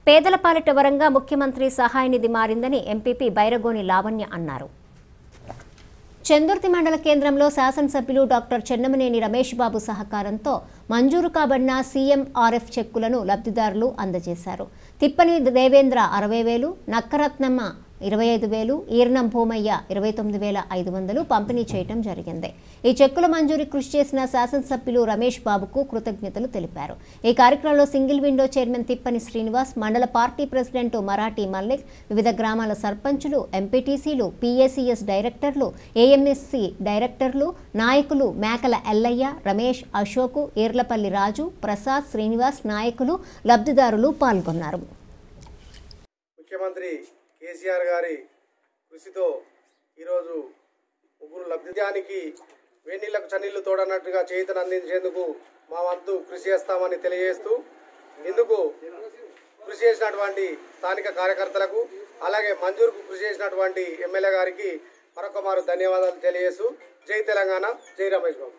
పేదల పాలిట వరంగా ముఖ్యమంత్రి సహాయ నిధి మారిందని ఎంపీపీ బైరగోని లావణ్య అన్నారు చందుర్తి మండల కేంద్రంలో శాసనసభ్యులు డాక్టర్ చెన్నమనేని రమేష్ బాబు సహకారంతో మంజూరు కాబడిన సీఎంఆర్ఎఫ్ చెక్కులను లబ్ధిదారులు అందజేశారు తిప్పని దేవేంద్ర అరవై వేలు నక్కరత్నమ్మ ఇరవై ఐదు వేలు ఈర్నం భూమయ్య ఇరవై తొమ్మిది వేల ఐదు వందలు పంపిణీ చేయటం జరిగింది ఈ చెక్కుల మంజూరీ కృషి చేసిన శాసనసభ్యులు రమేష్ బాబుకు కృతజ్ఞతలు తెలిపారు ఈ కార్యక్రమంలో single window chairman Tippani Srinivas మండల పార్టీ ప్రెసిడెంట్ మరాఠీ మల్లిక్ వివిధ గ్రామాల సర్పంచులు ఎంపీటీసీలు పీఏసీఎస్ డైరెక్టర్లు ఏఎంఎస్సి డైరెక్టర్లు నాయకులు మేకల ఎల్లయ్య రమేష్ అశోకు ఈర్లపల్లి రాజు ప్రసాద్ శ్రీనివాస్ నాయకులు లబ్ధిదారులు పాల్గొన్నారు ముఖ్యమంత్రి కేసీఆర్ గారి కృషితో ఈరోజు ముగ్గురు లబ్ధిదానికి వేణీళ్లకు చన్నీళ్లు తోడన్నట్టుగా చేతను అందించేందుకు మా వంతు కృషి చేస్తామని తెలియజేస్తూ ఇందుకు కృషి చేసినటువంటి స్థానిక కార్యకర్తలకు అలాగే మంజూరుకు కృషి చేసినటువంటి ఎమ్మెల్యే గారికి మరొక మారు ధన్యవాదాలు తెలియజేస్తూ జై తెలంగాణ జై రమేష్ బాబు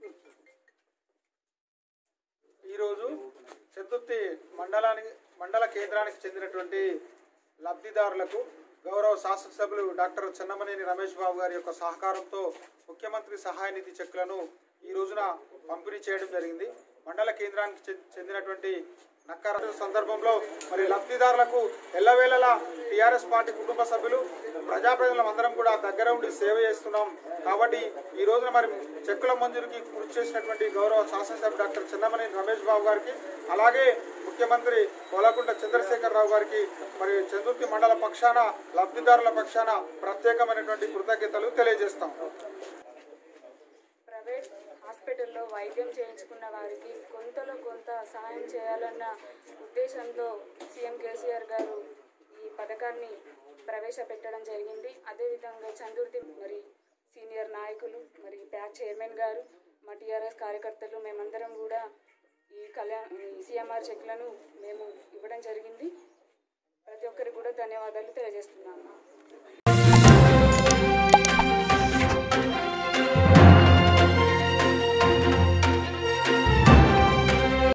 ఈరోజు చతుర్థి మండలానికి మండల కేంద్రానికి చెందినటువంటి లబ్ధిదారులకు గౌరవ శాసనసభ్యులు డాక్టర్ చెన్నమనేని రమేష్ బాబు గారి యొక్క సహకారంతో ముఖ్యమంత్రి సహాయ నిధి చెక్కులను ఈ రోజున పంపిణీ చేయడం జరిగింది మండల కేంద్రానికి చె- చెందినటువంటి నక్కర సందర్భంలో మరి లబ్ధిదారులకు ఎల్లవేళలా టీఆర్ఎస్ పార్టీ కుటుంబ సభ్యులు ప్రజాప్రతినిధులం అందరం కూడా దగ్గర ఉండి సేవ చేస్తున్నాం కాబట్టి ఈ రోజున మరి చెక్కుల మంజూరుకి కృషి చేసినటువంటి గౌరవ శాసనసభ్యులు డాక్టర్ చెన్నమనేని రమేష్ బాబు గారికి అలాగే ముఖ్యమంత్రి కోలకుంట చంద్రశేఖర్ రావు గారికి మరి చందుర్తి మండల పక్షాన లబ్ధిదారుల పక్షాన ప్రత్యేకమైనటువంటి కృతజ్ఞతలు తెలియజేస్తాం ప్రైవేట్ హాస్పిటల్లో వైద్యం చేయించుకున్న వారికి కొంతలో కొంత సహాయం చేయాలన్న ఉద్దేశంతో సీఎం కేసీఆర్ గారు ఈ పథకాన్ని ప్రవేశపెట్టడం జరిగింది అదేవిధంగా చందుర్తి మరి సీనియర్ నాయకులు మరి ప్యాక్ చైర్మన్ గారు మా టీఆర్ఎస్ కార్యకర్తలు మేమందరం కూడా ఈ కళ్యాణ్ ఈ సీఎంఆర్ చెక్లను మేము ఇవ్వడం జరిగింది ప్రతి ఒక్కరికి కూడా ధన్యవాదాలు తెలియజేస్తున్నాము